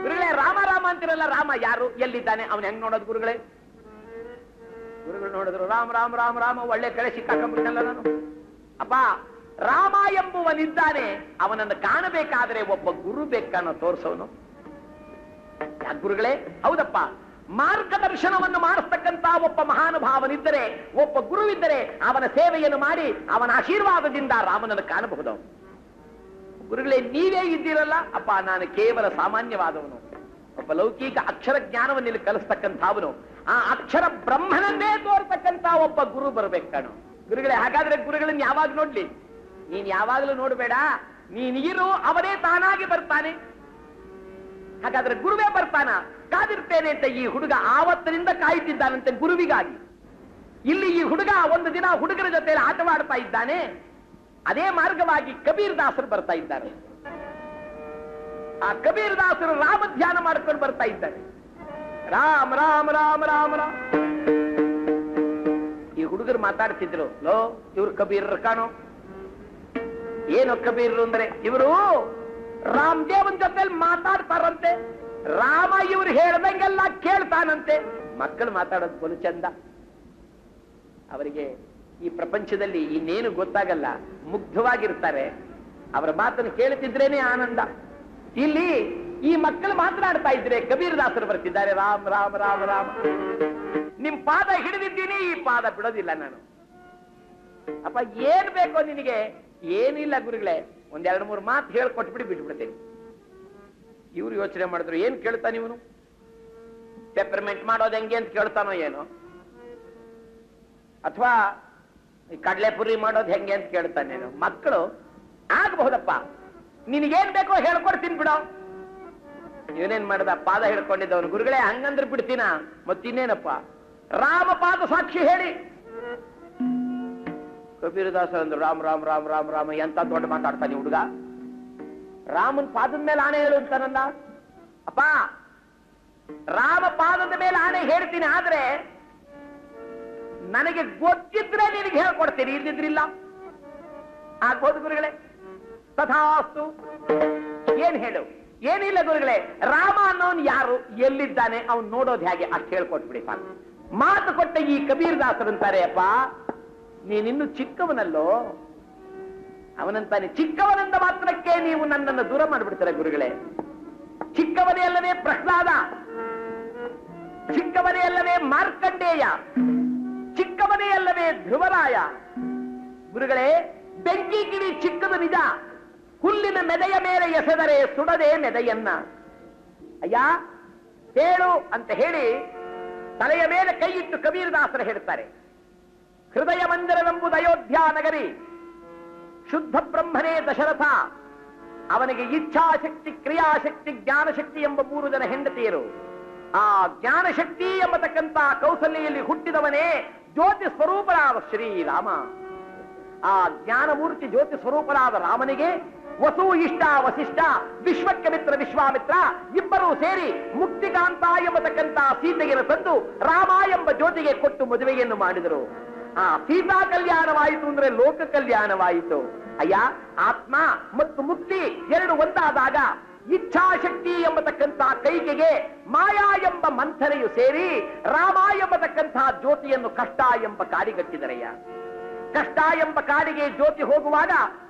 ಗುರುಗಳೇ ರಾಮ ರಾಮ ಅಂತಿರಲ್ಲ ರಾಮ ಯಾರು ಎಲ್ಲಿದ್ದಾನೆ ಅವನು ಹೆಂಗ್ ನೋಡೋದು ಗುರುಗಳೇ ಗುರುಗಳು ನೋಡಿದ್ರು ರಾಮ ರಾಮ ರಾಮ ರಾಮ ಒಳ್ಳೆ ಕಡೆ ಸಿಕ್ಕಾಕೊಂಡ್ಬಿಟ್ಟಲ್ಲ ನಾನು ಅಪ್ಪ ರಾಮ ಎಂಬುವನಿದ್ದಾನೆ ಅವನನ್ನು ಕಾಣಬೇಕಾದ್ರೆ ಒಬ್ಬ ಗುರು ಬೇಕನ್ನೋ ತೋರಿಸೋನು ಯಾಕ್ ಗುರುಗಳೇ ಹೌದಪ್ಪ ಮಾರ್ಗದರ್ಶನವನ್ನು ಮಾಡಿಸ್ತಕ್ಕಂತ ಒಬ್ಬ ಮಹಾನುಭಾವನಿದ್ದರೆ ಒಬ್ಬ ಗುರುವಿದ್ದರೆ ಅವನ ಸೇವೆಯನ್ನು ಮಾಡಿ ಅವನ ಆಶೀರ್ವಾದದಿಂದ ರಾಮನನ್ನು ಕಾಣಬಹುದು ಗುರುಗಳೇ ನೀವೇ ಇದ್ದೀರಲ್ಲ ಅಪ್ಪ ನಾನು ಕೇವಲ ಸಾಮಾನ್ಯವಾದವನು ಒಬ್ಬ ಲೌಕಿಕ ಅಕ್ಷರ ಜ್ಞಾನವನ್ನು ಇಲ್ಲಿ ಕಲಿಸ್ತಕ್ಕಂಥವನು ಆ ಅಕ್ಷರ ಬ್ರಹ್ಮನನ್ನೇ ತೋರ್ತಕ್ಕಂತ ಒಬ್ಬ ಗುರು ಬರ್ಬೇಕು ಕಣು ಗುರುಗಳೇ ಹಾಗಾದ್ರೆ ಗುರುಗಳನ್ನ ಯಾವಾಗ ನೋಡ್ಲಿ ನೀನ್ ಯಾವಾಗಲೂ ನೋಡಬೇಡ ನೀನಿರು ಅವನೇ ತಾನಾಗಿ ಬರ್ತಾನೆ ಹಾಗಾದ್ರೆ ಗುರುವೇ ಬರ್ತಾನ ಕಾದಿರ್ತೇನೆ ಅಂತ ಈ ಹುಡುಗ ಆವತ್ತಿನಿಂದ ಕಾಯುತ್ತಿದ್ದಾನಂತೆ ಗುರುವಿಗಾಗಿ ಇಲ್ಲಿ ಈ ಹುಡುಗ ಒಂದು ದಿನ ಹುಡುಗರ ಜೊತೆ ಆಟವಾಡ್ತಾ ಇದ್ದಾನೆ ಅದೇ ಮಾರ್ಗವಾಗಿ ಕಬೀರ್ ದಾಸರು ಬರ್ತಾ ಇದ್ದಾರೆ ಆ ಕಬೀರ್ ದಾಸರು ರಾಮ ಧ್ಯಾನ ಮಾಡ್ಕೊಂಡು ಬರ್ತಾ ಇದ್ದಾರೆ ರಾಮ್ ರಾಮ್ ರಾಮ್ ರಾಮ್ ರಾಮ್ ಈ ಹುಡುಗರು ಮಾತಾಡ್ತಿದ್ರು ಲೋ ಇವ್ರು ಕಬೀರರು ಕಾಣೋ ಏನು ಕಬೀರರು ಅಂದ್ರೆ ಇವರು ರಾಮದೇವನ್ ಜೊತೆ ಮಾತಾಡ್ತಾರಂತೆ ರಾಮ ಇವ್ರು ಹೇಳ್ದಂಗೆಲ್ಲ ಕೇಳ್ತಾನಂತೆ ಮಕ್ಕಳು ಮಾತಾಡೋದು ಬಲು ಚಂದ ಅವರಿಗೆ ಈ ಪ್ರಪಂಚದಲ್ಲಿ ಇನ್ನೇನು ಗೊತ್ತಾಗಲ್ಲ ಮುಗ್ಧವಾಗಿರ್ತಾರೆ ಅವರ ಮಾತನ್ನು ಕೇಳುತ್ತಿದ್ರೇನೆ ಆನಂದ ಇಲ್ಲಿ ಈ ಮಕ್ಕಳು ಮಾತನಾಡ್ತಾ ಇದ್ರೆ ಕಬೀರ್ ದಾಸರು ಬರ್ತಿದ್ದಾರೆ ರಾಮ್ ರಾಮ್ ರಾಮ್ ರಾಮ್ ನಿಮ್ ಪಾದ ಹಿಡಿದಿದ್ದೀನಿ ಈ ಪಾದ ಬಿಡೋದಿಲ್ಲ ನಾನು ಅಪ್ಪ ಏನ್ ಬೇಕೋ ನಿನಗೆ ಏನಿಲ್ಲ ಗುರುಗಳೇ ಒಂದೆರಡು ಮೂರು ಮಾತು ಹೇಳ್ಕೊಟ್ಬಿಡಿ ಬಿಟ್ಬಿಡ್ತೇನೆ ಇವ್ರು ಯೋಚನೆ ಮಾಡಿದ್ರು ಏನ್ ಕೇಳ್ತಾನೆ ಇವನು ಪೆಪರ್ಮೆಂಟ್ ಮಾಡೋದು ಹೆಂಗೆ ಅಂತ ಕೇಳ್ತಾನೋ ಏನೋ ಅಥವಾ ಈ ಕಡಲೆಪುರಿ ಮಾಡೋದು ಹೆಂಗೆ ಅಂತ ಕೇಳ್ತಾನೇನೋ ಮಕ್ಕಳು ಆಗಬಹುದಪ್ಪ ನಿನಗೇನ್ ಬೇಕೋ ಹೇಳ್ಕೊಡ್ತೀನಿ ಬಿಡೋ ಇವನೇನ್ ಮಾಡ್ದ ಪಾದ ಹಿಡ್ಕೊಂಡಿದ್ದವನು ಗುರುಗಳೇ ಹಂಗಂದ್ರೆ ಬಿಡ್ತೀನ ಮತ್ತಿನ್ನೇನಪ್ಪ ರಾಮ ಪಾದ ಸಾಕ್ಷಿ ಹೇಳಿ ಕಬೀರದಾಸ ಅಂದ್ರು ರಾಮ್ ರಾಮ್ ರಾಮ್ ರಾಮ್ ರಾಮ ಎಂತ ದೊಡ್ಡ ಮಾತಾಡ್ತಾನೆ ಹುಡುಗ ರಾಮನ್ ಪಾದದ ಮೇಲೆ ಆಣೆ ಹೇಳು ಅಂತಾನಲ್ಲ ಅಪ್ಪ ರಾಮ ಪಾದದ ಮೇಲೆ ಆಣೆ ಹೇಳ್ತೀನಿ ಆದ್ರೆ ನನಗೆ ಗೊತ್ತಿದ್ರೆ ನಿನಗೆ ಹೇಳ್ಕೊಡ್ತೀನಿ ಇಲ್ಲಿದ್ರಿಲ್ಲ ಆಗ್ಬೋದು ಗುರುಗಳೇ ತಥಾಸ್ತು ಏನ್ ಹೇಳು ಏನಿಲ್ಲ ಗುರುಗಳೇ ರಾಮ ಅನ್ನೋನ್ ಯಾರು ಎಲ್ಲಿದ್ದಾನೆ ಅವ್ನು ನೋಡೋದು ಹೇಗೆ ಅಷ್ಟು ಹೇಳ್ಕೊಟ್ಬಿಡಿ ಸಾಕು ಮಾತು ಕೊಟ್ಟ ಈ ಕಬೀರ್ ದಾಸರಂತಾರೆ ಅಪ್ಪ ನೀನಿನ್ನು ಚಿಕ್ಕವನಲ್ಲೋ ಅವನಂತಾನೆ ಚಿಕ್ಕವನೆಂದ ಮಾತ್ರಕ್ಕೆ ನೀವು ನನ್ನನ್ನು ದೂರ ಮಾಡಿಬಿಡ್ತಾರೆ ಗುರುಗಳೇ ಚಿಕ್ಕವನೇ ಅಲ್ಲವೇ ಪ್ರಹ್ಲಾದ ಚಿಕ್ಕವನೇ ಅಲ್ಲವೇ ಮಾರ್ಕಂಡೇಯ ಚಿಕ್ಕವನೇ ಅಲ್ಲವೇ ಧ್ರುವರಾಯ ಗುರುಗಳೇ ಬೆಂಕಿ ಗಿಡಿ ಚಿಕ್ಕದು ನಿಜ ಹುಲ್ಲಿನ ಮೆದೆಯ ಮೇಲೆ ಎಸೆದರೆ ಸುಡದೆ ಮೆದೆಯನ್ನ ಅಯ್ಯ ಹೇಳು ಅಂತ ಹೇಳಿ ತಲೆಯ ಮೇಲೆ ಕೈ ಇಟ್ಟು ಕಬೀರದಾಸರು ಹೇಳ್ತಾರೆ ಹೃದಯ ಮಂದಿರವೆಂಬುದು ಅಯೋಧ್ಯ ನಗರಿ ಶುದ್ಧ ಬ್ರಹ್ಮನೇ ದಶರಥ ಅವನಿಗೆ ಇಚ್ಛಾಶಕ್ತಿ ಕ್ರಿಯಾಶಕ್ತಿ ಜ್ಞಾನಶಕ್ತಿ ಎಂಬ ಮೂರು ಜನ ಹೆಂಡತಿಯರು ಆ ಜ್ಞಾನಶಕ್ತಿ ಎಂಬತಕ್ಕಂತ ಕೌಸಲ್ಯಲ್ಲಿ ಹುಟ್ಟಿದವನೇ ಜ್ಯೋತಿ ಸ್ವರೂಪರಾದ ಶ್ರೀರಾಮ ಆ ಜ್ಞಾನಮೂರ್ತಿ ಜ್ಯೋತಿ ಸ್ವರೂಪರಾದ ರಾಮನಿಗೆ ವಸು ಇಷ್ಟ ವಸಿಷ್ಠ ವಿಶ್ವಕ್ಕೆ ಮಿತ್ರ ವಿಶ್ವಾಮಿತ್ರ ಇಬ್ಬರೂ ಸೇರಿ ಮುಕ್ತಿಕಾಂತ ಎಂಬತಕ್ಕಂತ ಸೀತೆಯನ್ನು ತಂದು ರಾಮ ಎಂಬ ಜ್ಯೋತಿಗೆ ಕೊಟ್ಟು ಮದುವೆಯನ್ನು ಮಾಡಿದರು ಆ ಸೀತಾ ಕಲ್ಯಾಣವಾಯಿತು ಅಂದ್ರೆ ಲೋಕ ಕಲ್ಯಾಣವಾಯಿತು ಅಯ್ಯ ಆತ್ಮ ಮತ್ತು ಮುಕ್ತಿ ಎರಡು ಒಂದಾದಾಗ ಇಚ್ಛಾಶಕ್ತಿ ಎಂಬತಕ್ಕಂತ ಕೈಕೆಗೆ ಮಾಯಾ ಎಂಬ ಮಂಥನೆಯು ಸೇರಿ ರಾಮ ಎಂಬತಕ್ಕಂತಹ ಜ್ಯೋತಿಯನ್ನು ಕಷ್ಟ ಎಂಬ ಕಾಡಿಗಟ್ಟಿದರಯ್ಯ ಕಷ್ಟ ಎಂಬ ಕಾಡಿಗೆ ಜ್ಯೋತಿ ಹೋಗುವಾಗ